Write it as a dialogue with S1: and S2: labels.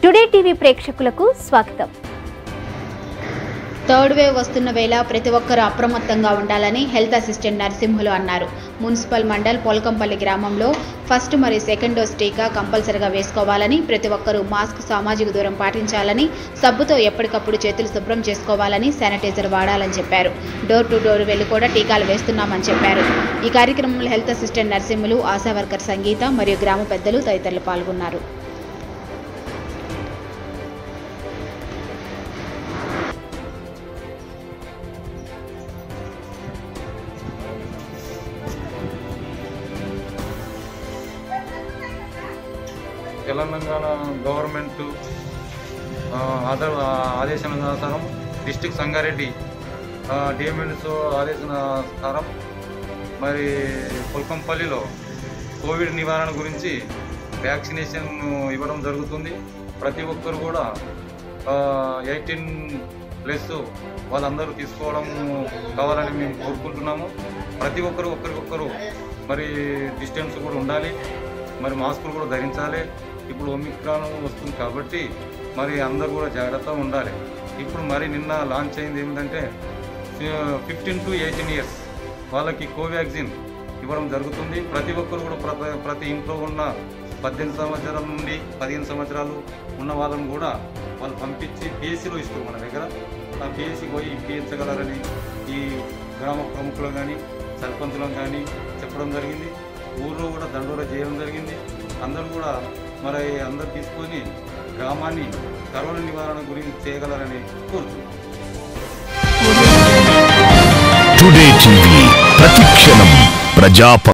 S1: today TV ప్రేక్షకులకు స్వాగతం
S2: third wave వస్తున్న వేళ ప్రతి ఒక్కరూ అప్రమత్తంగా ఉండాలని హెల్త్ అసిస్టెంట్ నరసింహులు అన్నారు మున్సిపల్ మండల్ పొలకంపల్లి గ్రామంలో ఫస్ట్ మరియు సెకండ్ డోస్ టీకా కంపల్సరిగా వేసుకోవాలని ప్రతి ఒక్కరూ మాస్క్ సామాజిక దూరం పాటించాలని సబ్బుతో ఎప్పటికప్పుడు చేతులు శుభ్రం చేసుకోవాలని శానిటైజర్ వాడాలని చెప్పారు డోర్ టు డోర్ వెళ్లి కూడా టీకాలు వేస్తున్నామని చెప్పారు ఈ కార్యక్రమంలో health assistant Narasimhulu Asha worker Sangeetha మరియు గ్రామ పెద్దలు తదితరులు పాల్గొన్నారు
S3: తెలంగాణ గవర్నమెంట్ ఆ, ఆధార ఆదేశానుసారం డిస్టిక్ సంగారెడ్డి డిఎంఎన్స్ ఆదేశానుసారం మరి పుల్కంపల్లిలో కోవిడ్ నివారణ గురించి వ్యాక్సినేషన్ ఇవ్వడం జరుగుతుంది ప్రతి ఒక్కరు కూడా ఎయిటీన్ ప్లస్ వాళ్ళందరూ తీసుకోవడం కావాలని మేము కోరుకుంటున్నాము ప్రతి ఒక్కరు ఒకరికొకరు మరి డిస్టెన్స్ కూడా ఉండాలి మరి మాస్కులు కూడా ధరించాలి ఇప్పుడు ఒమిక్రాన్ వస్తుంది కాబట్టి మరి అందరూ కూడా జాగ్రత్తగా ఉండాలి ఇప్పుడు మరి నిన్న లాంచ్ అయింది ఏంటంటే ఫిఫ్టీన్ టు ఎయిటీన్ ఇయర్స్ వాళ్ళకి కోవాక్సిన్ ఇవ్వడం జరుగుతుంది ప్రతి ఒక్కరు కూడా ప్రతి ప్రతి ఇంట్లో ఉన్న పద్దెనిమిది సంవత్సరాల నుండి పదిహేను సంవత్సరాలు ఉన్న వాళ్ళని కూడా వాళ్ళు పంపించి పిఎస్సిలో ఇస్తారు మన దగ్గర ఆ పిఎస్సి పోయి ఇప్పించగలరని ఈ గ్రామ ప్రముఖులు కానీ సర్పంచులను కానీ చెప్పడం జరిగింది ఊళ్ళో కూడా దండోరా చేయడం జరిగింది అందరూ కూడా మరి అందరు తీసుకొని గ్రామాన్ని కరోనా నివారణ గురించి చేయగలరని కోరుతున్నాం
S4: టుడే టీవీ ప్రతిక్షణం ప్రజాప